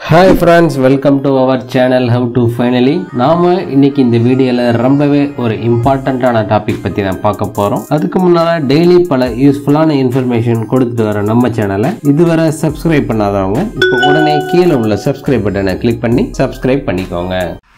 hi friends welcome to our channel how to finally நாம இன்னைக்கு இந்த வீடியோல ரொம்பவே ஒரு இம்பார்ட்டண்ட்டான டாபிக் பத்தி தான் பார்க்க போறோம் அதுக்கு முன்னால டெய்லி பல யூஸ்ஃபுல்லான இன்ஃபர்மேஷன் கொடுத்துட்டு வர நம்ம சேனலை இதுவரை சப்ஸ்கிரைப் பண்ணாதவங்க இப்போ உடனே கீழே உள்ள சப்ஸ்கிரைப் பட்டனை கிளிக் பண்ணி சப்ஸ்கிரைப் பண்ணிக்கோங்க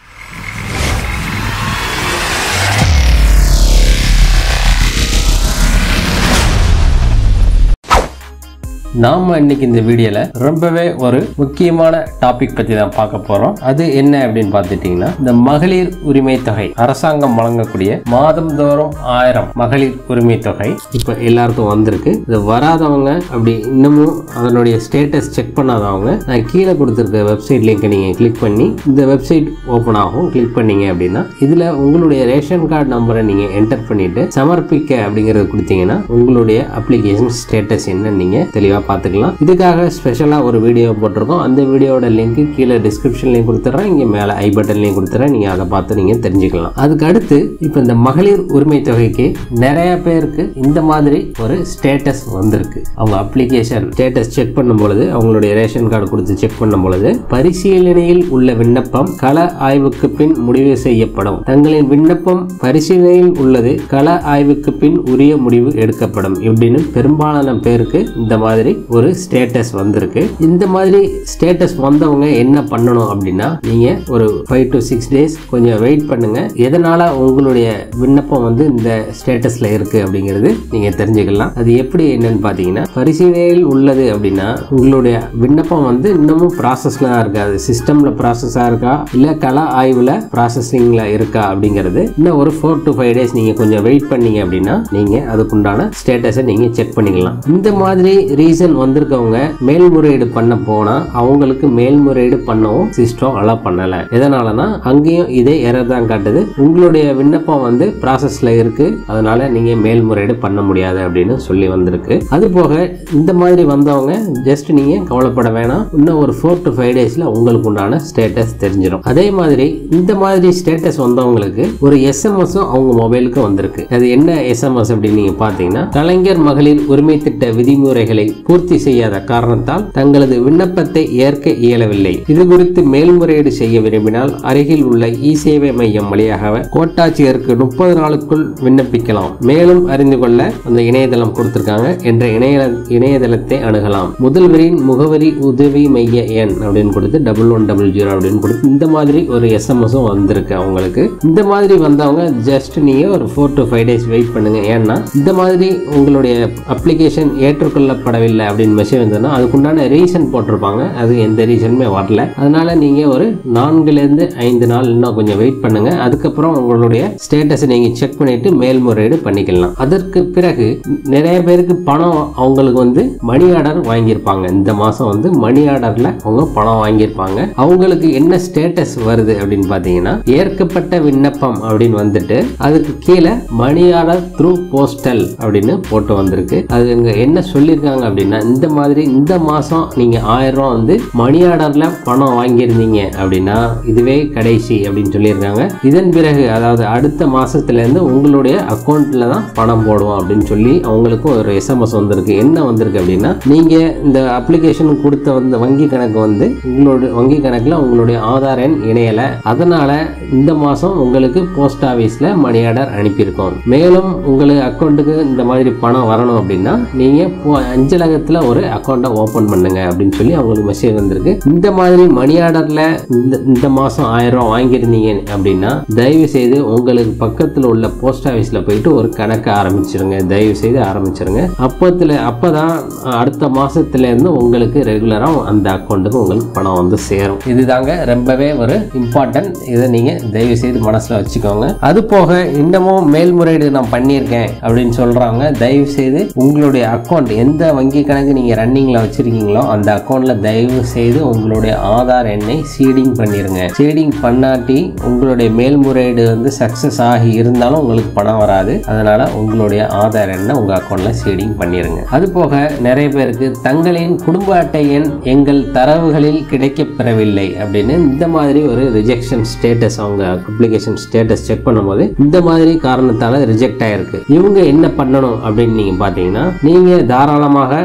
நாம இன்னைக்கு இந்த வீடியோல ரொம்பவே ஒரு முக்கியமான டாபிக் பத்தி தான் பார்க்க போறோம் அது என்ன அப்படின்னு பார்த்துட்டீங்கன்னா இந்த மகளிர் உரிமை தொகை அரசாங்கம் வழங்கக்கூடிய மாதந்தோறும் ஆயிரம் மகளிர் உரிமை தொகை இப்ப எல்லாருக்கும் வந்திருக்கு இது வராதவங்க அப்படி இன்னமும் அதனுடைய ஸ்டேட்டஸ் செக் பண்ணாதவங்க நான் கீழே கொடுத்துருக்க வெப்சைட் லிங்கை நீங்க கிளிக் பண்ணி இந்த வெப்சைட் ஓப்பன் ஆகும் கிளிக் பண்ணீங்க அப்படின்னா இதுல உங்களுடைய ரேஷன் கார்டு நம்பரை நீங்க என்டர் பண்ணிட்டு சமர்ப்பிக்க அப்படிங்கறது கொடுத்தீங்கன்னா உங்களுடைய அப்ளிகேஷன் ஸ்டேட்டஸ் என்ன நீங்க தெளிவா பார்த்துக்கலாம் இதுக்காக ஸ்பெஷலா ஒரு வீடியோ போட்டிருக்கோம் அந்த வீடியோட லிங்க் கீழே டிஸ்கிரிப்ஷன்லையும் கொடுத்துட்றேன் இங்க மேல ஐ பட்டன்லையும் கொடுத்துறேன் நீங்க அதை பார்த்து நீங்க தெரிஞ்சுக்கலாம் அதுக்கு அடுத்து இப்போ இந்த மகளிர் உரிமை தொகைக்கு நிறைய பேருக்கு இந்த மாதிரி ஒரு ஸ்டேட்டஸ் வந்திருக்கு அவங்க அப்ளிகேஷன் ஸ்டேட்டஸ் செக் பண்ணும் பொழுது அவங்களுடைய ரேஷன் கார்டு கொடுத்து செக் பண்ணும் பொழுது பரிசீலனையில் உள்ள விண்ணப்பம் கள ஆய்வுக்கு பின் முடிவு செய்யப்படும் தங்களின் விண்ணப்பம் பரிசீலனையில் உள்ளது கள ஆய்வுக்கு பின் உரிய முடிவு எடுக்கப்படும் இப்படின்னு பெரும்பாலான பேருக்கு இந்த மாதிரி ஒரு ஸ்டேட்டஸ் வந்திருக்கு இந்த மாதிரி ஸ்டேட்டஸ் வந்தவங்க என்ன பண்ணணும் அப்படின்னா நீங்க ஒரு ஃபைவ் டு சிக்ஸ் டேஸ் கொஞ்சம் வெயிட் பண்ணுங்க எதனால உங்களுடைய விண்ணப்பம் வந்து இந்த ஸ்டேட்டஸ்ல இருக்கு அப்படிங்கிறது நீங்க தெரிஞ்சுக்கலாம் அது எப்படி என்னன்னு பாத்தீங்கன்னா பரிசீலனையில் உள்ளது அப்படின்னா உங்களுடைய விண்ணப்பம் வந்து இன்னமும் ப்ராசஸ்ல தான் இருக்கா அது சிஸ்டம்ல ப்ராசஸா இருக்கா இல்ல கள ஆய்வுல ப்ராசஸிங்ல இருக்கா அப்படிங்கிறது இன்னும் ஒரு ஃபோர் டு ஃபைவ் டேஸ் நீங்க கொஞ்சம் வெயிட் பண்ணீங்க அப்படின்னா நீங்க அதுக்குண்டான ஸ்டேட்டஸை நீங்க செக் பண்ணிக்கலாம் இந்த மாதிரி ரீசன் வந்திருக்கவங்க மேல்முறையீடு பண்ண போனா அவங்களுக்கு மேல்முறையீடு பண்ணவும் சிஸ்டம் அலோவ் பண்ணல எதனாலனா அங்கேயும் இதே எரர் தான் காட்டுது உங்களுடைய விண்ணப்பம் வந்து ப்ராசஸ்ல இருக்கு அதனால நீங்க மேல்முறையீடு பண்ண முடியாது அப்படின்னு சொல்லி வந்திருக்கு அது போக இந்த மாதிரி வந்தவங்க ஜஸ்ட் நீங்க கவலைப்பட வேணாம் இன்னும் ஒரு ஃபோர் டு ஃபைவ் டேஸ்ல உங்களுக்கு உண்டான ஸ்டேட்டஸ் தெரிஞ்சிடும் அதே மாதிரி இந்த மாதிரி ஸ்டேட்டஸ் வந்தவங்களுக்கு ஒரு எஸ்எம்எஸும் அவங்க மொபைலுக்கு வந்திருக்கு அது என்ன எஸ்எம்எஸ் அப்படின்னு நீங்க பாத்தீங்கன்னா கலைஞர் மகளிர் உரிமை திட்ட விதிமுறைகளை பூர்த்தி செய்யாத காரணத்தால் தங்களது விண்ணப்பத்தை ஏற்க இயலவில்லை இது குறித்து மேல்முறையீடு செய்ய விரும்பினால் அருகில் உள்ள இ சேவை மையம் வழியாக கோட்டாட்சியருக்கு முப்பது நாளுக்குள் விண்ணப்பிக்கலாம் மேலும் அறிந்து கொள்ள அந்த இணையதளம் கொடுத்திருக்காங்க என்ற இணைய இணையதளத்தை அணுகலாம் முதல்வரின் முகவரி உதவி மைய எண் அப்படின்னு கொடுத்து டபுள் ஒன் டபுள் ஜீரோ அப்படின்னு கொடுத்து இந்த மாதிரி ஒரு எஸ்எம்எஸும் வந்திருக்கு அவங்களுக்கு இந்த மாதிரி வந்தவங்க ஜஸ்ட் நீங்க ஒரு four to five days wait பண்ணுங்க ஏன்னா இந்த மாதிரி உங்களுடைய அப்ளிகேஷன் ஏற்றுக்கொள்ளப்படவில்லை அப்படின்னு மெசேஜ் வந்ததுன்னா அதுக்குண்டான ரீசன் போட்டிருப்பாங்க அது எந்த ரீசனுமே வரல அதனால நீங்க ஒரு நான்குலேருந்து ஐந்து நாள் இன்னும் கொஞ்சம் வெயிட் பண்ணுங்க அதுக்கப்புறம் உங்களுடைய ஸ்டேட்டஸை நீங்க செக் பண்ணிட்டு மேல்முறையீடு பண்ணிக்கலாம் அதற்கு பிறகு நிறைய பேருக்கு பணம் அவங்களுக்கு வந்து மணி ஆர்டர் வாங்கியிருப்பாங்க இந்த மாசம் வந்து மணி ஆர்டர்ல அவங்க பணம் வாங்கியிருப்பாங்க அவங்களுக்கு என்ன ஸ்டேட்டஸ் வருது அப்படின்னு பாத்தீங்கன்னா ஏற்கப்பட்ட விண்ணப்பம் அப்படின்னு வந்துட்டு அதுக்கு கீழே மணி ஆர்டர் த்ரூ போஸ்டல் அப்படின்னு போட்டு வந்திருக்கு அது இங்க என்ன சொல்லியிருக்காங்க அப்படின்னா இந்த மாதிரி இந்த மாசம் நீங்க ஆயிரம் ரூபாய் வந்து மணி ஆர்டர்ல பணம் வாங்கியிருந்தீங்க அப்படின்னா இதுவே கடைசி அப்படின்னு சொல்லியிருக்காங்க இதன் பிறகு அதாவது அடுத்த மாசத்துல இருந்து உங்களுடைய அக்கௌண்ட்ல தான் பணம் போடுவோம் அப்படின்னு சொல்லி அவங்களுக்கும் ஒரு எஸ்எம்எஸ் வந்திருக்கு என்ன வந்திருக்கு அப்படின்னா நீங்க இந்த அப்ளிகேஷன் கொடுத்த வந்து வங்கி கணக்கு வந்து உங்களோட வங்கி கணக்குல உங்களுடைய ஆதார் எண் இணையல அதனால இந்த மாசம் உங்களுக்கு போஸ்ட் ஆபீஸ்ல மணி ஆர்டர் அனுப்பியிருக்கோம் மேலும் உங்களுக்கு அக்கௌண்ட்டுக்கு இந்த மாதிரி பணம் வரணும் அப்படின்னா நீங்க போ- அஞ்சலகத்துல ஒரு அக்கௌண்ட்டை ஓபன் பண்ணுங்க அப்படின்னு சொல்லி அவங்களுக்கு மெசேஜ் வந்திருக்கு இந்த மாதிரி மணி ஆர்டர்ல இந்த இந்த மாசம் ஆயிரம் ரூபாய் வாங்கியிருந்தீங்க அப்படின்னா தயவு செய்து உங்களுக்கு பக்கத்துல உள்ள போஸ்ட் ஆபீஸ்ல போயிட்டு ஒரு கணக்கு ஆரம்பிச்சிருங்க தயவு செய்து ஆரம்பிச்சிருங்க அப்பத்துல அப்பதான் அடுத்த மாசத்துல இருந்து உங்களுக்கு ரெகுலரா அந்த அக்கௌண்ட்டுக்கு உங்களுக்கு பணம் வந்து சேரும் இதுதாங்க ரொம்பவே ஒரு இம்பார்ட்டன்ட் இதை நீங்க தயவு செய்து மனசுல வச்சுக்கோங்க அது போக இன்னமும் மேல்முறையீடு நான் பண்ணியிருக்கேன் அப்படின்னு சொல்றாங்க தயவு செய்து உங்களுடைய அக்கௌண்ட் எந்த வங்கி கணக்கு நீங்க ரன்னிங்ல வச்சிருக்கீங்களோ அந்த அக்கௌண்ட்ல தயவு செய்து உங்களுடைய ஆதார் எண்ணை சீடிங் பண்ணிருங்க சீடிங் பண்ணாட்டி உங்களுடைய மேல்முறையீடு வந்து சக்சஸ் ஆகி இருந்தாலும் உங்களுக்கு பணம் வராது அதனால உங்களுடைய ஆதார் எண்ணை உங்க அக்கௌண்ட்ல சீடிங் பண்ணிருங்க அது போக நிறைய பேருக்கு தங்களின் குடும்ப அட்டை எண் எங்கள் தரவுகளில் கிடைக்கப்பெறவில்லை அப்படின்னு இந்த மாதிரி ஒரு ரிஜெக்ஷன் ஸ்டேட்டஸ் அவங்க அப்ளிகேஷன் ஸ்டேட்டஸ் செக் பண்ணும்போது இந்த மாதிரி காரணத்தால ரிஜெக்ட் ஆயிருக்கு இவங்க என்ன பண்ணணும் அப்படின்னு நீங்க பாத்தீங்கன்னா நீங்க தாராளமாக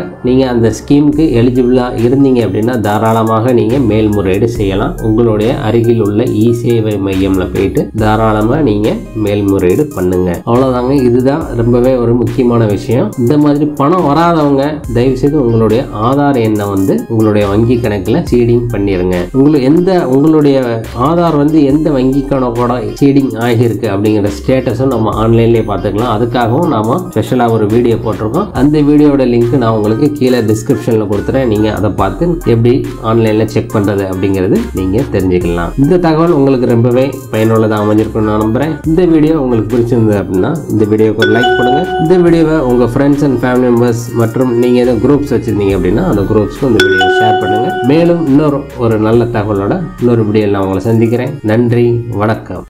நீங்கள் அந்த ஸ்கீமுக்கு எலிஜிபிளாக இருந்தீங்க அப்படின்னா தாராளமாக நீங்கள் மேல்முறையீடு செய்யலாம் உங்களுடைய அருகில் உள்ள இ சேவை மையம்ல போயிட்டு தாராளமாக நீங்கள் மேல்முறையீடு பண்ணுங்க அவ்வளோதாங்க இதுதான் ரொம்பவே ஒரு முக்கியமான விஷயம் இந்த மாதிரி பணம் வராதவங்க தயவு செய்து உங்களுடைய ஆதார் எண்ணை வந்து உங்களுடைய வங்கி கணக்கில் சீடிங் பண்ணிருங்க உங்களுக்கு எந்த உங்களுடைய ஆதார் வந்து எந்த வங்கி கணக்கோட சீடிங் ஆகியிருக்கு அப்படிங்கிற ஸ்டேட்டஸும் நம்ம ஆன்லைன்லேயே பார்த்துக்கலாம் அதுக்காகவும் நாம ஸ்பெஷலாக ஒரு வீடியோ போட்டிருக்கோம் அந்த வீடியோட லிங்க் நான் உங்களுக்கு கீழே டிஸ்கிரிப்ஷனில் கொடுத்துறேன் நீங்கள் அதை பார்த்து எப்படி ஆன்லைனில் செக் பண்ணுறது அப்படிங்கிறது நீங்கள் தெரிஞ்சுக்கலாம் இந்த தகவல் உங்களுக்கு ரொம்பவே பயனுள்ளதாக அமைஞ்சிருக்கும்னு நான் நம்புகிறேன் இந்த வீடியோ உங்களுக்கு பிடிச்சிருந்தது அப்படின்னா இந்த வீடியோக்கு ஒரு லைக் பண்ணுங்க இந்த வீடியோவை உங்கள் ஃப்ரெண்ட்ஸ் அண்ட் ஃபேமிலி மெம்பர்ஸ் மற்றும் நீங்கள் எதுவும் குரூப்ஸ் வச்சுருந்தீங்க அப்படின்னா அந்த குரூப்ஸ்க்கு இந்த வீடியோவை ஷேர் பண்ணுங்கள் மேலும் இன்னொரு ஒரு நல்ல தகவலோட இன்னொரு வீடியோவில் நான் உங்களை சந்திக்கிறேன் நன்றி வணக்கம்